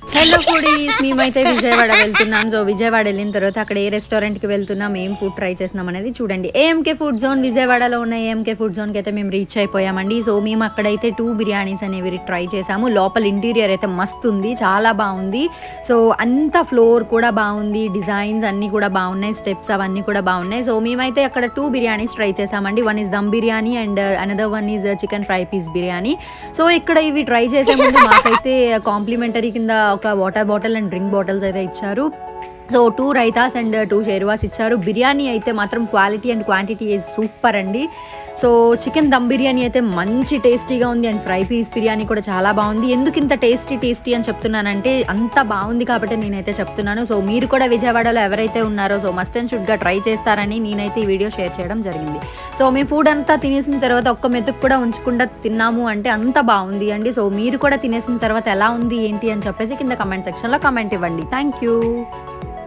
hello foodies మేమైతే విజయవాడ వెళ్తున్నాం so Vijayawada వెళ్ళిన తర్వాత అక్కడ ఏ రెస్టారెంట్కి వెళ్తున్నాం ఏం ఫుడ్ ట్రై చేస్తున్నాం అనేది చూడండి ఏఎంకే ఫుడ్ జోన్ విజయవాడలో ఉన్న ఏఎంకే ఫుడ్ జోన్కి అయితే మేము రీచ్ అయిపోయామండి సో మేము అక్కడైతే టూ బిర్యానీస్ అనేవి ట్రై చేసాము లోపల ఇంటీరియర్ అయితే మస్తు ఉంది చాలా బాగుంది సో అంత ఫ్లోర్ కూడా బాగుంది డిజైన్స్ అన్నీ కూడా బాగున్నాయి స్టెప్స్ అవన్నీ కూడా బాగున్నాయి సో మేమైతే అక్కడ టూ బిర్యానీస్ ట్రై చేసామండి one is dum biryani and another one is chicken fry piece biryani so ఇక్కడ ఇవి ట్రై చేసే ముందు మాకైతే కాంప్లిమెంటరీ కింద ఒక water bottle and drink bottles అయితే ఇచ్చారు so two raitas and two shorvas ఇచ్చారు బిర్యానీ అయితే మాత్రం quality and quantity is super అండి సో చికెన్ దమ్ బిర్యానీ అయితే మంచి టేస్టీగా ఉంది అండ్ ఫ్రై పీస్ బిర్యానీ కూడా చాలా బాగుంది ఎందుకు ఇంత టేస్టీ టేస్టీ అని చెప్తున్నానంటే అంత బాగుంది కాబట్టి నేనైతే చెప్తున్నాను సో మీరు కూడా విజయవాడలో ఎవరైతే ఉన్నారో సో మస్ట్ అండ్ షుడ్గా ట్రై చేస్తారని నేనైతే ఈ వీడియో షేర్ చేయడం జరిగింది సో మీ ఫుడ్ అంతా తినేసిన తర్వాత ఒక్క మెతుకు కూడా ఉంచకుండా తిన్నాము అంటే అంత బాగుంది అండి సో మీరు కూడా తినేసిన తర్వాత ఎలా ఉంది ఏంటి అని చెప్పేసి కింద కమెంట్ సెక్షన్లో కమెంట్ ఇవ్వండి థ్యాంక్ యూ